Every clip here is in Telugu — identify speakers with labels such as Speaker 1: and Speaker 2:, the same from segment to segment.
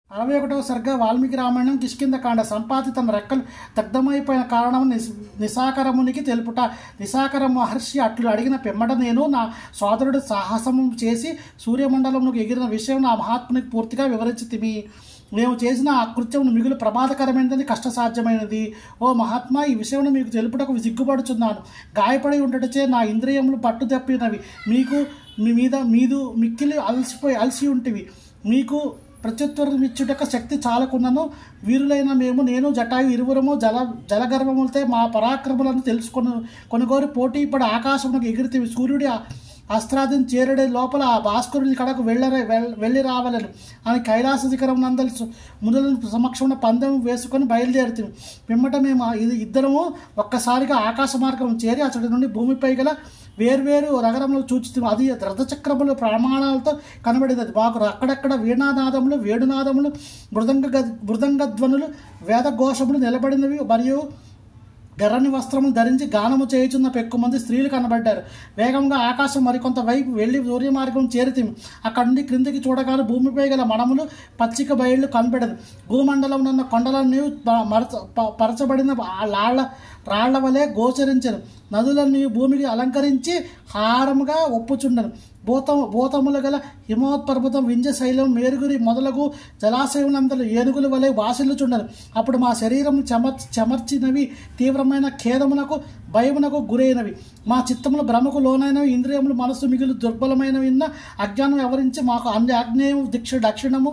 Speaker 1: అరవై ఒకటవ సర్గ వాల్మీకి రామాయణం కిష్కిందకాండ సంపాతి తన రెక్కలు దగ్ధమైపోయిన కారణం నిస్ నిశాకరమునికి తెలుపుట నిశాకర మహర్షి అట్లు అడిగిన పిమ్మట నేను నా సోదరుడు సాహసము చేసి సూర్యమండలంలోకి ఎగిరిన విషయం నా మహాత్మునికి పూర్తిగా వివరించితిమి మేము చేసిన ఆ కృత్యమును మిగులు ప్రమాదకరమైనది కష్టసాధ్యమైనది ఓ మహాత్మా ఈ విషయం మీకు తెలుపుటకు సిగ్గుపడుచున్నాను గాయపడి ఉండటచే నా ఇంద్రియములు పట్టు తప్పినవి మీకు మీ మీద మీదు మిక్కిలి అలసిపోయి అలసి ఉంటివి మీకు ప్రత్యుత్తరం ఇచ్చుటక శక్తి చాలకున్నను వీరులైన మేము నేను జటాయు ఇరువురము జల జలగర్భములతో మా పరాక్రములను తెలుసుకొని కొనుగోరు పోటీ పడి ఆకాశమునకు ఎగిరితే సూర్యుడి ఆ- అస్త్రాదిని చేరడే లోపల ఆ భాస్కరుని కడకు వెళ్ళరే వెల్- వెళ్ళి రావలను అని కైలాస శిఖరం నందలి సు- మునుల సమక్షంలో పందెం వేసుకొని బయలుదేరుతుంది పిమ్మట మేము ఆ ఇది ఇద్దరము ఒక్కసారిగా ఆకాశ మార్గం చేరి అతడి నుండి భూమిపై గల వేర్వేరు నగరంలో చూచుతుంది అది రథచక్రములు ప్రమాణాలతో కనబడినది మాకు అక్కడక్కడ వీణానాదములు వేణునాదములు మృదంగ గ- మృదంగ ధ్వనులు వేదఘోషములు నిలబడినవి మరియు ఎర్రని వస్త్రము ధరించి గానము చేయుచున్న పెక్కు మంది స్త్రీలు కనబడ్డారు వేగంగా ఆకాశం మరికొంత వైపు వెళ్ళి సూర్య మార్గం చేరితిమి అక్కడి నుండి క్రిందికి చూడగానే భూమిపై గల మణములు పచ్చిక బయళ్ళు కనబడదు భూమండలం ఉన్న కొండలన్నీ ప- మరచ ప- పరచబడిన ఆ లాళ్ళ రాళ్ల వలె గోచరించను నదులన్నీ భూమికి అలంకరించి హారముగా ఒప్పుచుండను భూతం భూతములు గల హిమోత్పర్వతం వింజ శైలం మేరుగురి మొదలగు జలాశయములందరూ ఏనుగుల వలె వాసిల్లుచుండను అప్పుడు మా శరీరం చెమర్ చెమర్చినవి తీవ్రమైన ఖేదమునకు భయమునకు గురైనవి మా చిత్తములు భ్రమకు లోనైనవి ఇంద్రియములు మనస్సు మిగులు దుర్బలమైనవి ఉన్న అజ్ఞానం ఎవరించి మాకు అన్ని ఆగ్నేయం దిక్ష దక్షిణము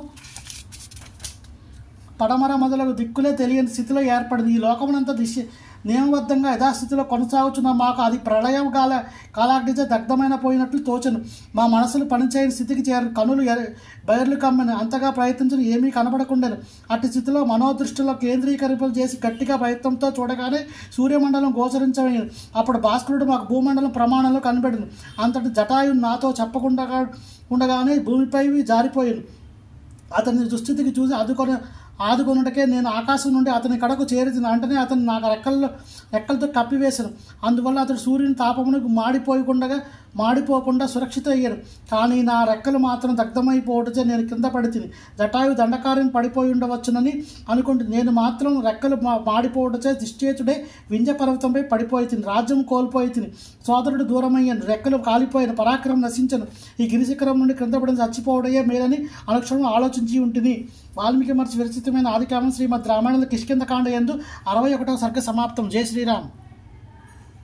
Speaker 1: పడమర మొదలగు దిక్కులే తెలియని స్థితిలో ఏర్పడింది ఈ లోకమునంతా దిశ నియమబద్ధంగా యథాస్థితిలో కొనసాగుతున్న మాకు అది ప్రళయం కాల కాలాగ్నిచే దగ్ధమైన పోయినట్లు తోచను మా మనసులు పనిచేయని స్థితికి చేరు కనులు ఎర- బయర్లు కమ్మని అంతగా ప్రయత్నించిన ఏమీ కనబడకుండెను అట్టి స్థితిలో మనోదృష్టిలో కేంద్రీకరింపలు చేసి గట్టిగా ప్రయత్నంతో చూడగానే సూర్యమండలం గోచరించమైంది అప్పుడు భాస్కరుడు మాకు భూమండలం ప్రమాణంలో కనబడింది అంతటి జటాయు నాతో చెప్పకుండా ఉండగానే భూమిపై జారిపోయింది అతని దుస్థితికి చూసి ఆదుకొని ఆదుకొనుటకే నేను ఆకాశం నుండి అతని కడకు చేరుతున్న వెంటనే అతను నాకు రెక్కల్లో రెక్కలతో కప్పివేశాను అందువల్ల అతడు సూర్యుని తాపమునకు మాడిపోయకుండా మాడిపోకుండా సురక్షిత అయ్యాడు కానీ నా రెక్కలు మాత్రం దగ్ధమైపోవటచే నేను కింద పడితిని జటాయు దండకార్యం పడిపోయి ఉండవచ్చునని అనుకుంటే నేను మాత్రం రెక్కలు మా మాడిపోవటచే దిష్టేతుడే వింజ పర్వతంపై పడిపోయి తిని రాజ్యం కోల్పోయి తిని సోదరుడు దూరమయ్యాను రెక్కలు కాలిపోయిన పరాక్రమం నశించను ఈ గిరిశిఖరం నుండి క్రింద పడిన చచ్చిపోవడమే మేలని అనుక్షణం ఆలోచించి ఉంటుంది వాల్మీకి మర్చి విరచితమైన ఆదికామం శ్రీమద్ రామాయణ కిష్కింద కాండ ఎందు అరవై ఒకటవ సర్గ సమాప్తం జై శ్రీరామ్